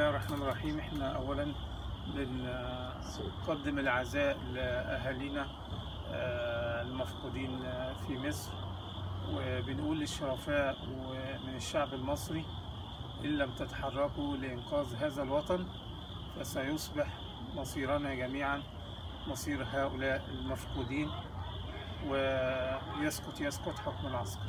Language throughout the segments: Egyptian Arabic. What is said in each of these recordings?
الله الرحمن الرحيم احنا اولا بنقدم العزاء لاهالينا آه، المفقودين في مصر وبنقول للشرفاء ومن الشعب المصري ان لم تتحركوا لانقاذ هذا الوطن فسيصبح مصيرنا جميعا مصير هؤلاء المفقودين ويسقط يسقط حكم العسكر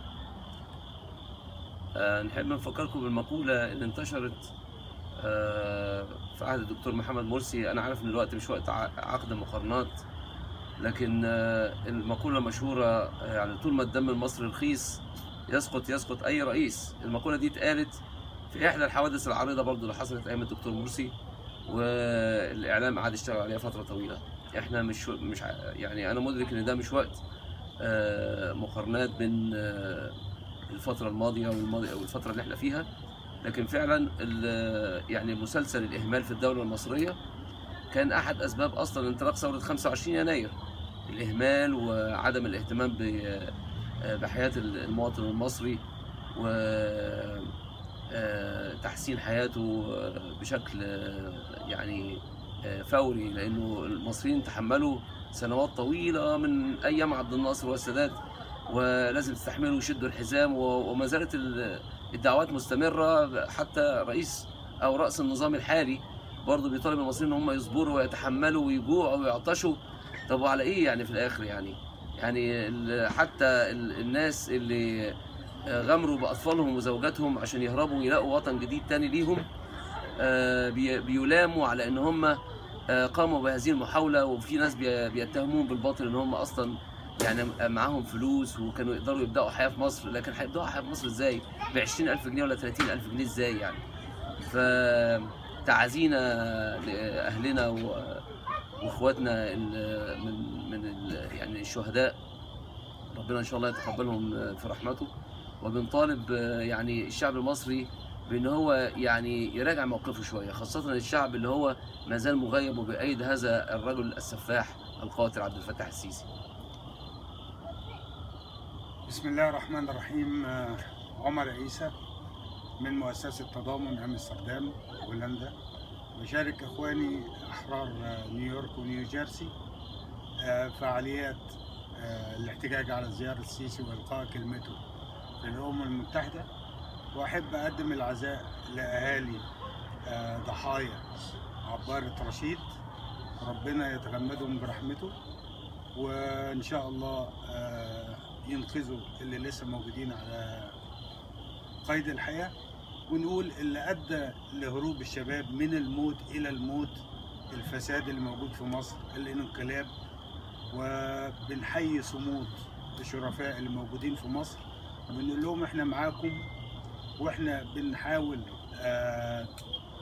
آه، نحب نفكركم بالمقولة اللي انتشرت آه، في عهد الدكتور محمد مرسي أنا عارف إن الوقت مش وقت ع- عقد مقارنات لكن آه، المقولة المشهورة آه، يعني طول ما الدم المصري رخيص يسقط يسقط أي رئيس المقولة دي اتقالت في إحدى الحوادث العريضة برضو اللي حصلت أيام الدكتور مرسي والإعلام قعد يشتغل عليها فترة طويلة إحنا مش مش ع- يعني أنا مدرك إن ده مش وقت آه، مقارنات بين آه، الفترة الماضية والماضية والفترة اللي احنا فيها لكن فعلا ال- يعني مسلسل الإهمال في الدولة المصرية كان أحد أسباب أصلا انطلاق ثورة 25 يناير الإهمال وعدم الاهتمام ب- بحياة المواطن المصري وتحسين حياته بشكل يعني فوري لأنه المصريين تحملوا سنوات طويلة من أيام عبد الناصر والسادات ولازم تستحملوا ويشدوا الحزام و- وما زالت ال- الدعوات مستمرة حتى رئيس أو رأس النظام الحالي برضه بيطالب المصريين إن هم يصبروا ويتحملوا ويجوعوا ويعطشوا طب وعلى إيه يعني في الآخر يعني يعني ال- حتى ال- الناس اللي غامروا بأطفالهم وزوجاتهم عشان يهربوا ويلاقوا وطن جديد تاني ليهم آه، بي- بيلاموا على إن هم آه، قاموا بهذه المحاولة وفي ناس بي- بيتهمون بالباطل إن هم أصلا يعني معاهم فلوس وكانوا يقدروا يبداوا حياه في مصر لكن هيبداوا حياه في مصر ازاي؟ ب 20000 جنيه ولا 30000 جنيه ازاي يعني؟ فتعازينا لاهلنا و- واخواتنا ال- من من ال- يعني الشهداء ربنا ان شاء الله يتقبلهم في رحمته وبنطالب يعني الشعب المصري بان هو يعني يراجع موقفه شويه خاصه الشعب اللي هو ما زال مغيب وبأيد هذا الرجل السفاح القاتل عبد الفتاح السيسي بسم الله الرحمن الرحيم آه، عمر عيسى من مؤسسة تضامن أمستردام هولندا بشارك إخواني أحرار آه، نيويورك ونيوجيرسي آه، فعاليات آه، الاحتجاج على زيارة السيسي وإلقاء كلمته في الأمم المتحدة وأحب أقدم العزاء لأهالي آه، ضحايا عبارة رشيد ربنا يتغمدهم برحمته وإن شاء الله آه، ينقذوا اللي لسه موجودين على قيد الحياة ونقول اللي أدى لهروب الشباب من الموت إلى الموت الفساد اللي موجود في مصر الانقلاب وبنحيي صمود الشرفاء اللي موجودين في مصر وبنقول لهم احنا معاكم واحنا بنحاول آه،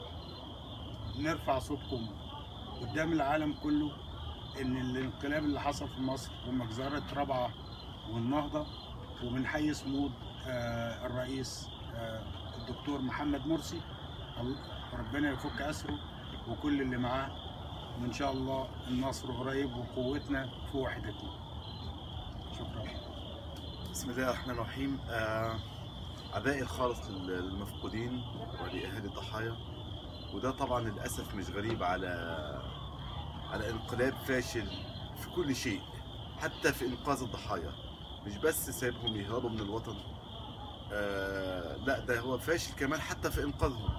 نرفع صوتكم قدام العالم كله ان الانقلاب اللي حصل في مصر ومجزرة رابعة والنهضة وبنحيي صمود آه، الرئيس آه، الدكتور محمد مرسي ال- ربنا يفك أسره وكل اللي معاه وإن شاء الله النصر قريب وقوتنا في وحدتنا شكرا بسم الله الرحمن الرحيم آه، عزائي الخالص لل- للمفقودين ولأهالي الضحايا وده طبعا للأسف مش غريب على على انقلاب فاشل في كل شيء حتى في إنقاذ الضحايا مش بس سايبهم يهربوا من الوطن آه لا ده هو فاشل كمان حتى في إنقاذهم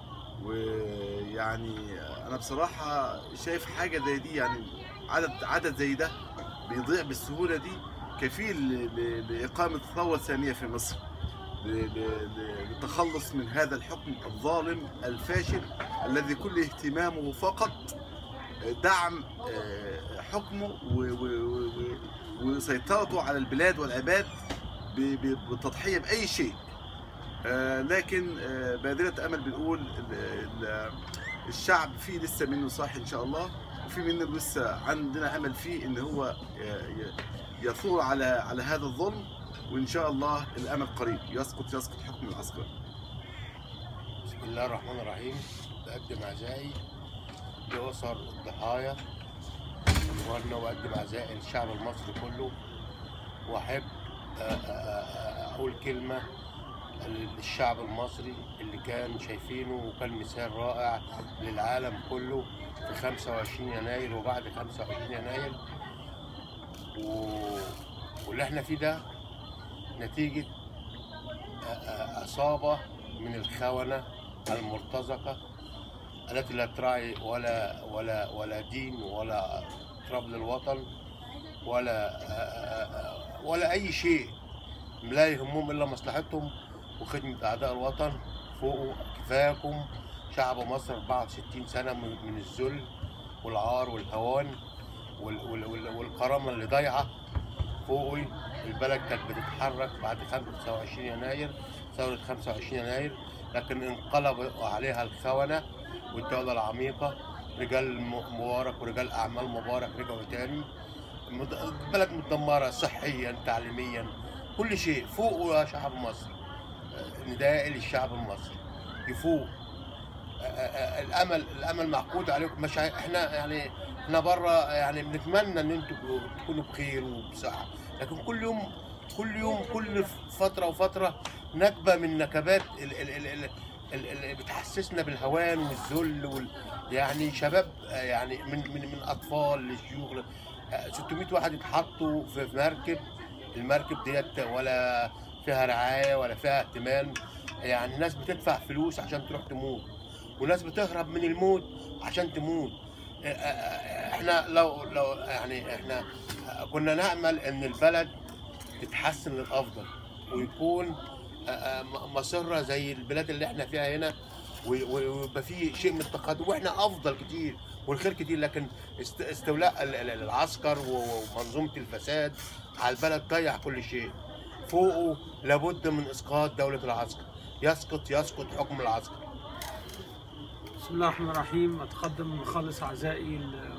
ويعني أنا بصراحة شايف حاجة زي دي يعني عدد عدد زي ده بيضيع بالسهولة دي كفيل ل- ل- لإقامة ثورة ثانية في مصر ل- ل- ل- للتخلص من هذا الحكم الظالم الفاشل الذي كل اهتمامه فقط دعم آه، حكمه و- و- و- و- وسيطرته على البلاد والعباد ب- ب- بالتضحية بأي شيء آه، لكن آه، بادرة أمل بنقول ال- ال- الشعب فيه لسه منه صاحي إن شاء الله وفي منه لسه عندنا أمل فيه إن هو ي- ي- يثور على على هذا الظلم وان شاء الله الامل قريب يسقط يسقط حكم العسكر بسم الله الرحمن الرحيم بقدم عزائي لأسر الضحايا وأنا بقدم عزائي للشعب المصري كله وأحب آه، آه، آه، أقول كلمة للشعب المصري اللي كان شايفينه وكان مثال رائع للعالم كله في 25 يناير وبعد 25 يناير و... واللي احنا فيه ده نتيجة أ- أ- عصابة من الخونة المرتزقة التي لا تراعي ولا ولا ولا دين ولا تراب للوطن ولا أ- أ- ولا أي شيء لا يهمهم إلا مصلحتهم وخدمة أعداء الوطن فوقوا كفاياكم شعب مصر 64 سنة من من الذل والعار والهوان وال- وال- وال- والكرامة اللي ضايعة فوقي البلد كانت بتتحرك بعد 25 يناير ثورة 25 يناير لكن انقلب عليها الخونة والدولة العميقة رجال م- مبارك ورجال أعمال مبارك رجعوا تاني مد- البلد متدمرة صحيا تعليميا كل شيء فوقوا يا شعب مصر آه، ندائي للشعب المصري يفوق آه، آه، الامل الامل معقود عليكم مش عاي- احنا يعني احنا بره يعني بنتمنى ان انتم تكونوا بخير وبصحه لكن كل يوم كل يوم كل فتره وفتره نكبه من نكبات ال- ال- ال- ال- ال- اللي بتحسسنا بالهوان والذل وال... يعني شباب آه، يعني من من من اطفال لشيوخ ل- آه، 600 واحد يتحطوا في في مركب المركب ديت ولا فيها رعايه ولا فيها اهتمام يعني ناس بتدفع فلوس عشان تروح تموت وناس بتهرب من الموت عشان تموت آه، آه، احنا لو لو يعني احنا كنا نامل ان البلد تتحسن للافضل ويكون آه، آه، مصرة زي البلاد اللي احنا فيها هنا وي- وي- ويبقى في شيء من التقدم واحنا افضل كتير والخير كتير لكن است- استولاء ال- ال- العسكر و- ومنظومه الفساد على البلد ضيع كل شيء فوقه لابد من اسقاط دوله العسكر يسقط يسقط حكم العسكر بسم الله الرحمن الرحيم أتقدم بخالص أعزائي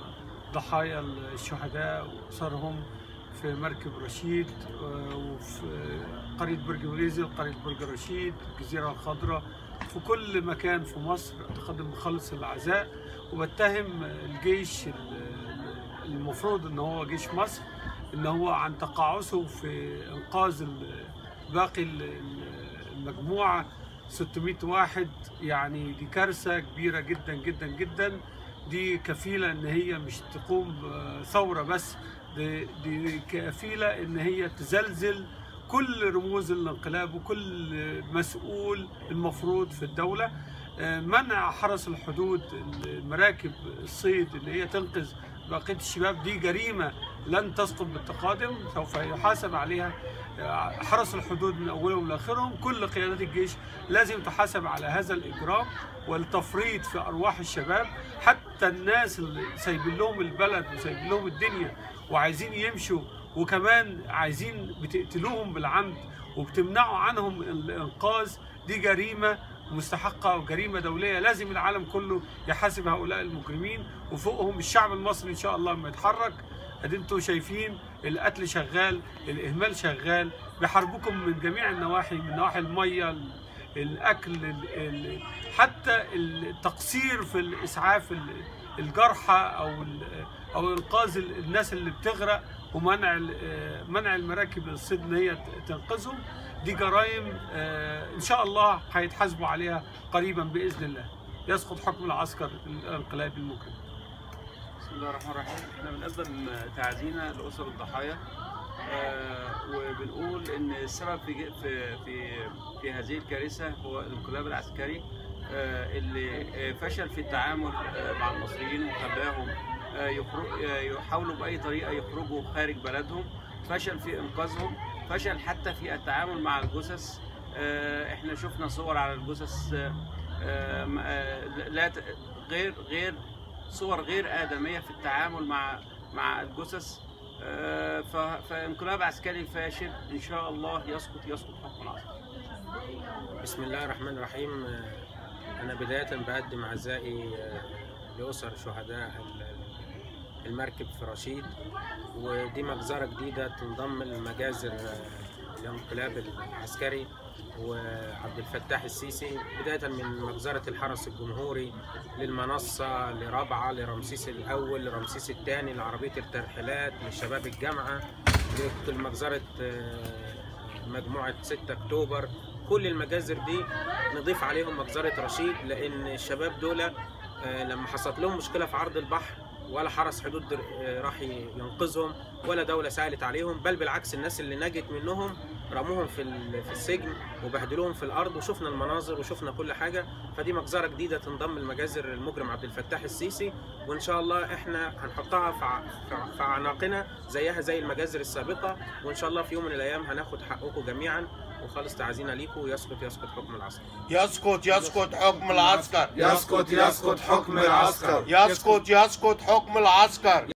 ضحايا الشهداء وأسرهم في مركب رشيد آه، وفي قرية برج وليزي قرية برج رشيد الجزيرة الخضراء في كل مكان في مصر أتقدم بخالص العزاء وبتهم الجيش ال- المفروض ان هو جيش مصر ان هو عن تقاعسه في انقاذ ال- باقي ال- ال- المجموعه 600 واحد يعني دي كارثه كبيره جدا جدا جدا دي كفيله ان هي مش تقوم آه، ثوره بس دي, دي كفيله ان هي تزلزل كل رموز الانقلاب وكل مسؤول المفروض في الدوله آه، منع حرس الحدود المراكب الصيد اللي هي تنقذ بقيه الشباب دي جريمه لن تسقط بالتقادم سوف يحاسب عليها آه، حرس الحدود من اولهم لاخرهم كل قيادات الجيش لازم تحاسب على هذا الاجرام والتفريط في ارواح الشباب حتى الناس اللي سايبين لهم البلد وسايبين لهم الدنيا وعايزين يمشوا وكمان عايزين بتقتلوهم بالعمد وبتمنعوا عنهم الانقاذ دي جريمه مستحقه وجريمه دوليه لازم العالم كله يحاسب هؤلاء المجرمين وفوقهم الشعب المصري ان شاء الله لما يتحرك ادي انتوا شايفين القتل شغال الاهمال شغال بيحاربوكم من جميع النواحي من نواحي الميه ال- الاكل ال- ال- حتى التقصير في الاسعاف ال- الجرحى او ال- او انقاذ ال- الناس اللي بتغرق ومنع ال- منع المراكب الصيد ان هي ت- تنقذهم دي جرائم آه، ان شاء الله هيتحاسبوا عليها قريبا باذن الله يسقط حكم العسكر الانقلابي المجرم بسم الله الرحمن الرحيم احنا بنقدم تعزينا لاسر الضحايا آه، وبنقول ان السبب في ج- في في في هذه الكارثه هو الانقلاب العسكري آه، اللي آه، فشل في التعامل آه، مع المصريين وخلاهم آه، يخرج آه، يحاولوا باي طريقه يخرجوا خارج بلدهم فشل في انقاذهم فشل حتى في التعامل مع الجثث آه، احنا شفنا صور على الجثث آه، آه، م- آه، لا ت- غير غير صور غير آدمية في التعامل مع مع الجثث آه، ف- فانقلاب عسكري فاشل إن شاء الله يسقط يسقط حكم العسكر بسم الله الرحمن الرحيم آه، أنا بداية بقدم عزائي آه، لأسر شهداء ال- المركب في رشيد ودي مجزرة جديدة تنضم لمجازر آه، الانقلاب العسكري وعبد الفتاح السيسي بداية من مجزرة الحرس الجمهوري للمنصة لرابعة لرمسيس الأول لرمسيس الثاني لعربية الترحيلات لشباب الجامعة لمجزرة آه، مجموعة 6 أكتوبر كل المجازر دي نضيف عليهم مجزره رشيد لان الشباب دول آه، لما حصلت لهم مشكله في عرض البحر ولا حرس حدود آه، راح ينقذهم ولا دوله سالت عليهم بل بالعكس الناس اللي نجت منهم رموهم في ال- في السجن وبهدلوهم في الارض وشفنا المناظر وشفنا كل حاجه فدي مجزره جديده تنضم لمجازر المجرم عبد الفتاح السيسي وان شاء الله احنا هنحطها في ع- في- في اعناقنا زيها زي المجازر السابقه وان شاء الله في يوم من الايام هناخد حقكم جميعا وخالص تعزينا ليكم يسقط يسقط حكم العسكر يسقط يسقط حكم العسكر يسقط يسقط حكم العسكر يسقط يسقط حكم العسكر